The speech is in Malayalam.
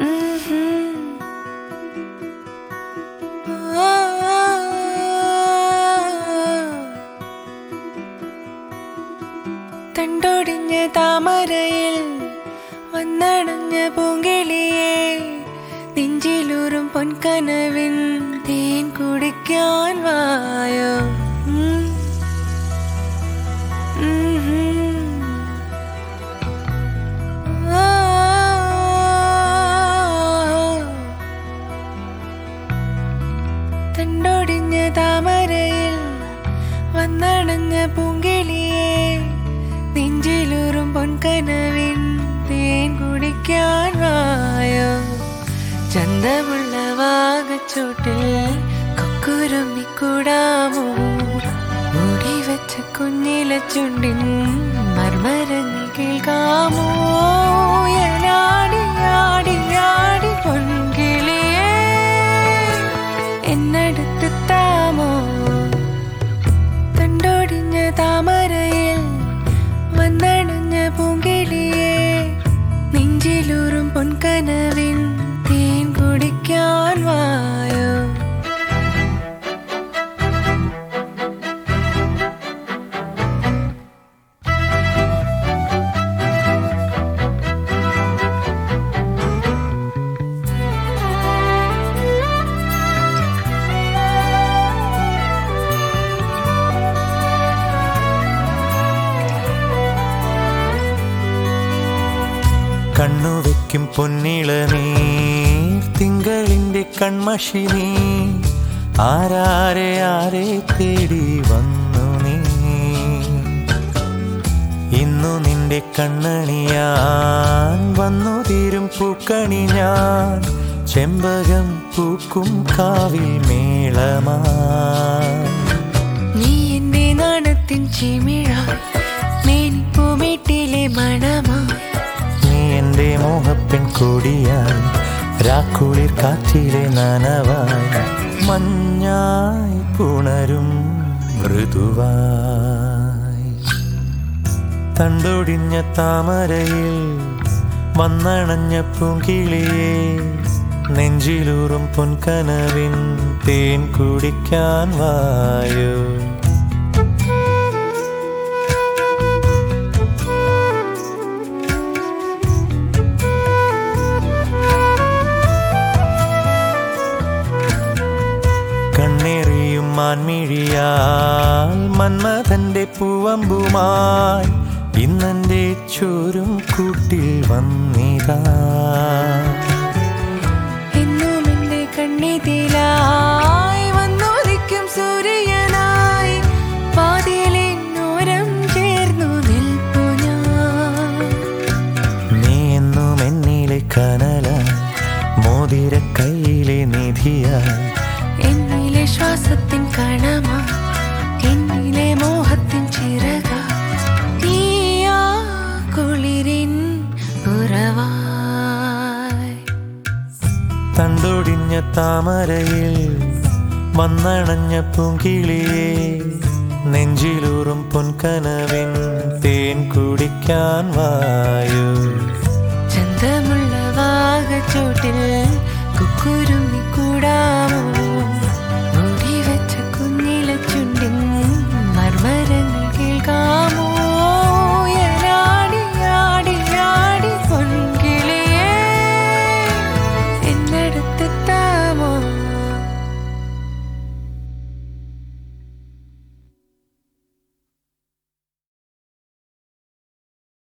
തണ്ടൊടിഞ്ഞ താമരയിൽ വന്നടഞ്ഞ പൂങ്കിളിയെ നെഞ്ചിലൂറും പൊൻകനവിൻ തേൻ കുടിക്കാൻ വായോ ഉം. ഉം. ആ. തണ്ടൊടിഞ്ഞ താമരയിൽ വന്നടഞ്ഞ പൂങ്കിളിയെ നെഞ്ചിലൂറും പൊൻകനവിൻ തേൻ കുടിക്കാൻ വായോ ചന്തമുള്ള വാഗച്ചോട്ടിൽ കൊക്കുരുമ്മിക്കൂടാമോ മുടി വെച്ച കുഞ്ഞില ചുണ്ടിൻ മർമരങ്ങൾ കേൾക്കാമോ എലാടി ആടി ആടി പൊൻകിളിയേ എന്നടുത്തെത്താമോ തണ്ടോടിഞ്ഞ താമരയിൽ വന്നടഞ്ഞ പൂങ്കിളിയെ നെഞ്ചിലൂറും പൊൻകനവിൻ തേൻ കുടിക്കാൻ വായോ കണ്ണു വെക്കും പൊന്നിള നീ തിങ്കളിന്റെ കൺമഷി നീ ആരാരെ ആരെ തേടി വന്നു നീ ഇന്നു നിന്റെ കണ്ണണിയാൻ വന്നു തീരും പൂക്കണി ഞാൻ ചെമ്പകം പൂക്കും കാവിൽ മേളമാ നീ എന്റെ നാണത്തിൻ ചിമിഴ മേനിപ്പൂമേട്ടിലെ മണമാ നീ എൻ്റെ മോഹപ്പെൺ കൊടിയായി രാക്കുളിർ കാറ്റിലെ നനവായി മഞ്ഞായി പുണരും മൃദുവായി തണ്ടൊടിഞ്ഞ താമരയിൽ വന്നണഞ്ഞ പൂങ്കിളിയെ നെഞ്ചിലൂറും പൊൻകനവിൻ തേൻ കുടിക്കാൻ വായോ കണ്ണേറിയും മാൻമിഴിയാൽ മന്മഥന്റെ പൂവമ്പുമായി ഇന്നെന്റെ ചോരും കൂട്ടിൽ വന്നിതാ എന്നും എന്റെ കണ്ണിതിലായി വന്നോദിക്കും സൂര്യനായി പാതിയിലെന്നോരം ചേർന്നു നിൽപ്പു ഞാൻ നീ എന്നും എന്നിലെ കനലായി മോതിര കയ്യിലെ നിധിയായി എന്നിലെ ശ്വാസത്തിൻ കണമാ എന്നിലെ മോഹത്തിൻ ചിറക നീയാ കുളിരിൻ ഉറവായി തണ്ടൊടിഞ്ഞ താമരയിൽ വന്നണഞ്ഞ പൂങ്കിളിയെ നെഞ്ചിലൂറും പൊൻകനവിൻ തേൻ കുടിക്കാൻ വായു ചന്തമുള്ള വാഗച്ചോട്ടിൽ കുക്കുരു